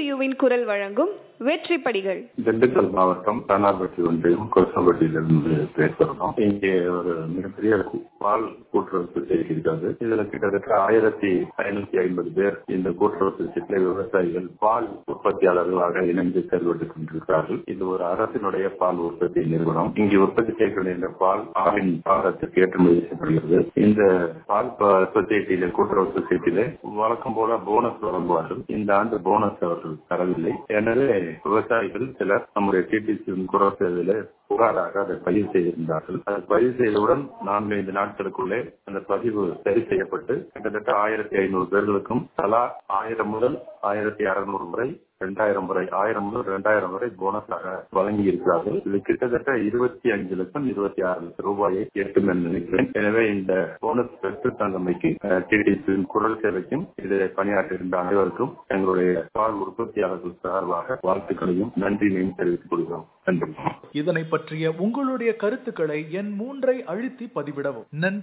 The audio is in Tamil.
டிசிசிபியுவின் குரல் வழங்கும் வெற்றி படிகள் திண்டுக்கல் மாவட்டம் தானார்பட்டி ஒன்றியம் கொசம்பட்டியிலிருந்து பேசுறோம் இங்கே ஒரு மிகப்பெரிய பால் கூட்டுறவு சொசைட்டி இருக்கிறது இதுல கிட்டத்தட்ட ஆயிரத்தி ஐநூத்தி ஐம்பது பேர் இந்த கூட்டுறவு சொசைட்டில விவசாயிகள் பால் உற்பத்தியாளர்களாக இணைந்து செயல்பட்டு கொண்டிருக்கிறார்கள் இது ஒரு அரசினுடைய பால் உற்பத்தி நிறுவனம் இங்கு உற்பத்தி செய்யப்படுகின்ற பால் ஆவின் பாகத்திற்கு ஏற்றுமதி செய்யப்படுகிறது இந்த பால் சொசைட்டியில கூட்டுறவு சொசைட்டியில வழக்கம் போல போனஸ் வழங்குவார்கள் இந்த ஆண்டு போனஸ் அவர்கள் தரவில்லை எனவே விவசாயிகள் சிலர் நம்முடைய டிடிசி குரல் சேவையில புகாராக அதை பதிவு செய்திருந்தார்கள் அதை பதிவு செய்தவுடன் நான்கு ஐந்து நாட்களுக்குள்ளே அந்த பதிவு சரி செய்யப்பட்டு கிட்டத்தட்ட ஆயிரத்தி ஐநூறு பேர்களுக்கும் தலா ஆயிரம் முதல் ஆயிரத்தி அறுநூறு முறை இரண்டாயிரம் முறை ஆயிரம் முதல் இரண்டாயிரம் வரை போனஸாக வழங்கி இருக்கிறார்கள் இது கிட்டத்தட்ட இருபத்தி அஞ்சு லட்சம் இருபத்தி ஆறு லட்சம் ரூபாயை எட்டும் என்று நினைக்கிறேன் எனவே இந்த போனஸ் பெற்று தந்தமைக்கு டிடிசியின் குரல் சேவைக்கும் இதில் பணியாற்றிருந்த அனைவருக்கும் எங்களுடைய பால் உற்பத்தியாளர்கள் சார்பாக வாழ்த்துக்களையும் நன்றியையும் தெரிவித்துக் கொள்கிறோம் நன்றி இதனை பற்றிய உங்களுடைய கருத்துக்களை என் மூன்றை அழுத்தி பதிவிடவும் நன்றி